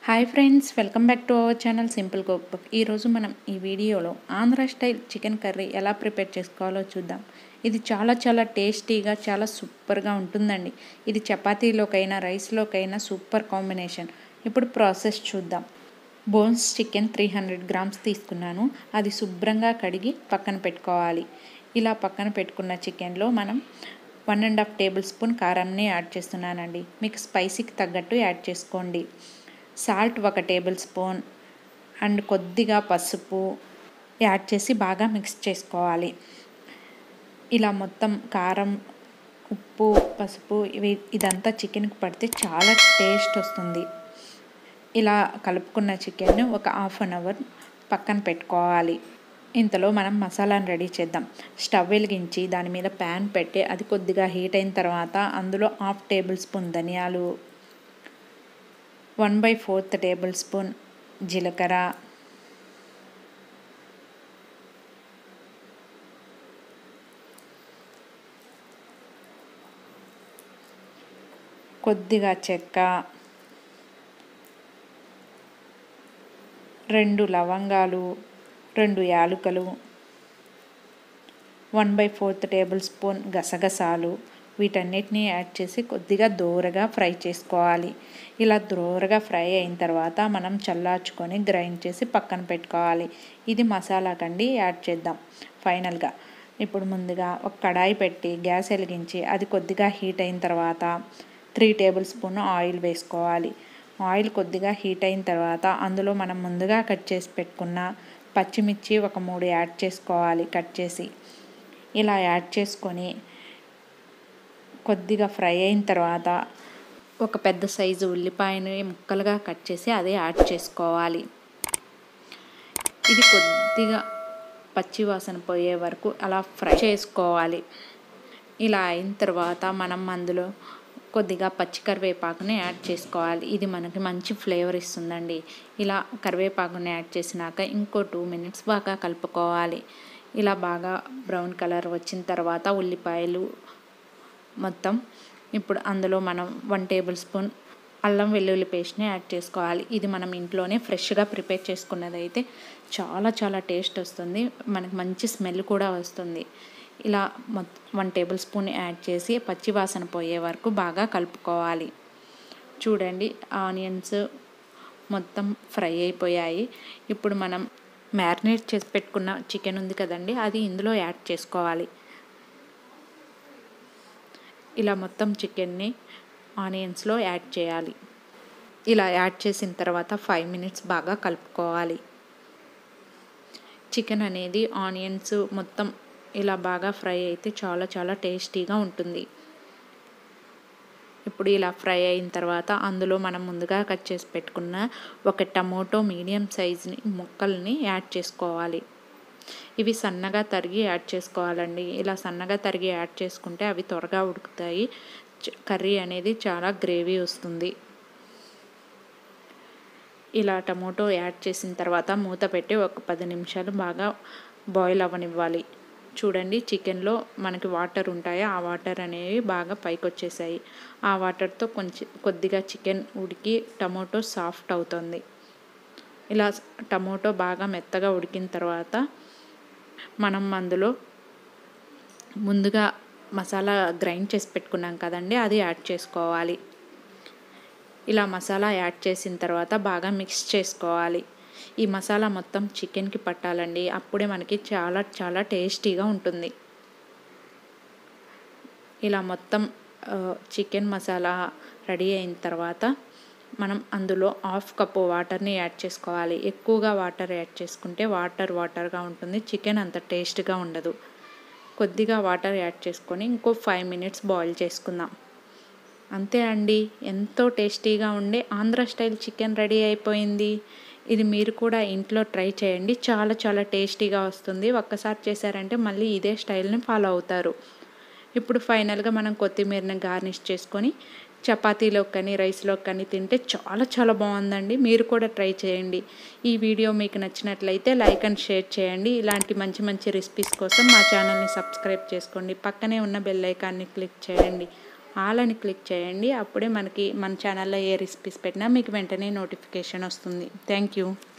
hi friends welcome back to our channel simple cook book ఈరోజు మనం ఈ వీడియోలో ఆంధ్ర స్టైల్ చికెన్ కర్రీ ఎలా ప్రిపేర్ చేసుకోవాలో చూద్దాం ఇది చాలా చాలా టేస్టీగా చాలా సూపర్గా ఉంటుందండి ఇది చపాతీలోకైనా రైస్లోకైనా సూపర్ కాంబినేషన్ ఇప్పుడు ప్రాసెస్ చూద్దాం bones chicken three hundred grams తీసుకున్నాను అది శుభ్రంగా కడిగి పక్కన పెట్టుకోవాలి ఇలా పక్కన పెట్టుకున్న చికెన్లో మనం one and half tablespoon కారంని యాడ్ చేస్తున్నానండి మీకు స్పైసీకి తగ్గట్టు యాడ్ చేసుకోండి సాల్ట్ ఒక టేబుల్ స్పూన్ అండ్ కొద్దిగా పసుపు యాడ్ చేసి బాగా మిక్స్ చేసుకోవాలి ఇలా మొత్తం కారం ఉప్పు పసుపు ఇవి ఇదంతా చికెన్కి పడితే చాలా టేస్ట్ వస్తుంది ఇలా కలుపుకున్న చికెన్ ఒక హాఫ్ అన్ అవర్ పక్కన పెట్టుకోవాలి ఇంతలో మనం మసాలాను రెడీ చేద్దాం స్టవ్ వెలిగించి దాని మీద ప్యాన్ పెట్టి అది కొద్దిగా హీట్ అయిన తర్వాత అందులో హాఫ్ టేబుల్ స్పూన్ ధనియాలు one by fourth tablespoon జీలకర్ర కొద్దిగా చెక్క రెండు లవంగాలు రెండు యాలుకలు one by fourth tablespoon గసగసాలు వీటన్నిటిని యాడ్ చేసి కొద్దిగా దూరగా ఫ్రై చేసుకోవాలి ఇలా దూరగా ఫ్రై అయిన తర్వాత మనం చల్లార్చుకొని గ్రైండ్ చేసి పక్కన పెట్టుకోవాలి ఇది మసాలా కండి యాడ్ చేద్దాం ఫైనల్గా ఇప్పుడు ముందుగా ఒక కడాయి పెట్టి గ్యాస్ వెలిగించి అది కొద్దిగా హీట్ అయిన తర్వాత త్రీ టేబుల్ స్పూన్ ఆయిల్ వేసుకోవాలి ఆయిల్ కొద్దిగా హీట్ అయిన తర్వాత అందులో మనం ముందుగా కట్ చేసి పెట్టుకున్న పచ్చిమిర్చి ఒక మూడు యాడ్ చేసుకోవాలి కట్ చేసి ఇలా యాడ్ చేసుకొని కొద్దిగా ఫ్రై అయిన తర్వాత ఒక పెద్ద సైజు ఉల్లిపాయని ముక్కలుగా కట్ చేసి అదే యాడ్ చేసుకోవాలి ఇది కొద్దిగా పచ్చి వాసన పోయే వరకు అలా ఫ్రై చేసుకోవాలి ఇలా అయిన తర్వాత మనం అందులో కొద్దిగా పచ్చి కరివేపాకుని యాడ్ చేసుకోవాలి ఇది మనకి మంచి ఫ్లేవర్ ఇస్తుందండి ఇలా కరివేపాకుని యాడ్ చేసినాక ఇంకో టూ మినిట్స్ బాగా కలుపుకోవాలి ఇలా బాగా బ్రౌన్ కలర్ వచ్చిన తర్వాత ఉల్లిపాయలు మొత్తం ఇప్పుడు అందులో మనం వన్ టేబుల్ స్పూన్ అల్లం వెల్లుల్లి పేస్ట్ని యాడ్ చేసుకోవాలి ఇది మనం ఇంట్లోనే ఫ్రెష్గా ప్రిపేర్ చేసుకున్నది అయితే చాలా చాలా టేస్ట్ వస్తుంది మనకి మంచి స్మెల్ కూడా వస్తుంది ఇలా వన్ టేబుల్ స్పూన్ యాడ్ చేసి పచ్చి వాసన పోయే వరకు బాగా కలుపుకోవాలి చూడండి ఆనియన్స్ మొత్తం ఫ్రై అయిపోయాయి ఇప్పుడు మనం మ్యారినేట్ చేసి పెట్టుకున్న చికెన్ ఉంది కదండి అది ఇందులో యాడ్ చేసుకోవాలి ఇలా మొత్తం చికెన్ని ఆనియన్స్లో యాడ్ చేయాలి ఇలా యాడ్ చేసిన తర్వాత ఫైవ్ మినిట్స్ బాగా కలుపుకోవాలి చికెన్ అనేది ఆనియన్స్ మొత్తం ఇలా బాగా ఫ్రై అయితే చాలా చాలా టేస్టీగా ఉంటుంది ఇప్పుడు ఇలా ఫ్రై అయిన తర్వాత అందులో మనం ముందుగా కట్ చేసి పెట్టుకున్న ఒక టమోటో మీడియం సైజ్ని ముక్కల్ని యాడ్ చేసుకోవాలి ఇవి సన్నగా తరిగి యాడ్ చేసుకోవాలండి ఇలా సన్నగా తరిగి యాడ్ చేసుకుంటే అవి త్వరగా ఉడుకుతాయి కర్రీ అనేది చాలా గ్రేవీ వస్తుంది ఇలా టమోటో యాడ్ చేసిన తర్వాత మూత పెట్టి ఒక పది నిమిషాలు బాగా బాయిల్ అవ్వనివ్వాలి చూడండి చికెన్లో మనకి వాటర్ ఉంటాయి ఆ వాటర్ అనేవి బాగా పైకి వచ్చేసాయి ఆ వాటర్తో కొంచెం కొద్దిగా చికెన్ ఉడికి టమోటో సాఫ్ట్ అవుతుంది ఇలా టమోటో బాగా మెత్తగా ఉడికిన తర్వాత మనం అందులో ముందుగా మసాలా గ్రైండ్ చేసి పెట్టుకున్నాం కదండి అది యాడ్ చేసుకోవాలి ఇలా మసాలా యాడ్ చేసిన తర్వాత బాగా మిక్స్ చేసుకోవాలి ఈ మసాలా మొత్తం చికెన్కి పట్టాలండి అప్పుడే మనకి చాలా చాలా టేస్టీగా ఉంటుంది ఇలా మొత్తం చికెన్ మసాలా రెడీ అయిన తర్వాత మనం అందులో హాఫ్ కప్పు వాటర్ని యాడ్ చేసుకోవాలి ఎక్కువగా వాటర్ యాడ్ చేసుకుంటే వాటర్ వాటర్గా ఉంటుంది చికెన్ అంత టేస్ట్గా ఉండదు కొద్దిగా వాటర్ యాడ్ చేసుకొని ఇంకో ఫైవ్ మినిట్స్ బాయిల్ చేసుకుందాం అంతే అండి ఎంతో టేస్టీగా ఉండే ఆంధ్ర స్టైల్ చికెన్ రెడీ అయిపోయింది ఇది మీరు కూడా ఇంట్లో ట్రై చేయండి చాలా చాలా టేస్టీగా వస్తుంది ఒక్కసారి చేశారంటే మళ్ళీ ఇదే స్టైల్ని ఫాలో అవుతారు ఇప్పుడు ఫైనల్గా మనం కొత్తిమీరని గార్నిష్ చేసుకొని చపాతీలో కానీ రైస్లో కానీ తింటే చాలా చాలా బాగుందండి మీరు కూడా ట్రై చేయండి ఈ వీడియో మీకు నచ్చినట్లయితే లైక్ అండ్ షేర్ చేయండి ఇలాంటి మంచి మంచి రెసిపీస్ కోసం మా ఛానల్ని సబ్స్క్రైబ్ చేసుకోండి పక్కనే ఉన్న బెల్ ఐకాన్ని క్లిక్ చేయండి ఆల్ అని క్లిక్ చేయండి అప్పుడే మనకి మన ఛానల్లో ఏ రెసిపీస్ పెట్టినా మీకు వెంటనే నోటిఫికేషన్ వస్తుంది థ్యాంక్ యూ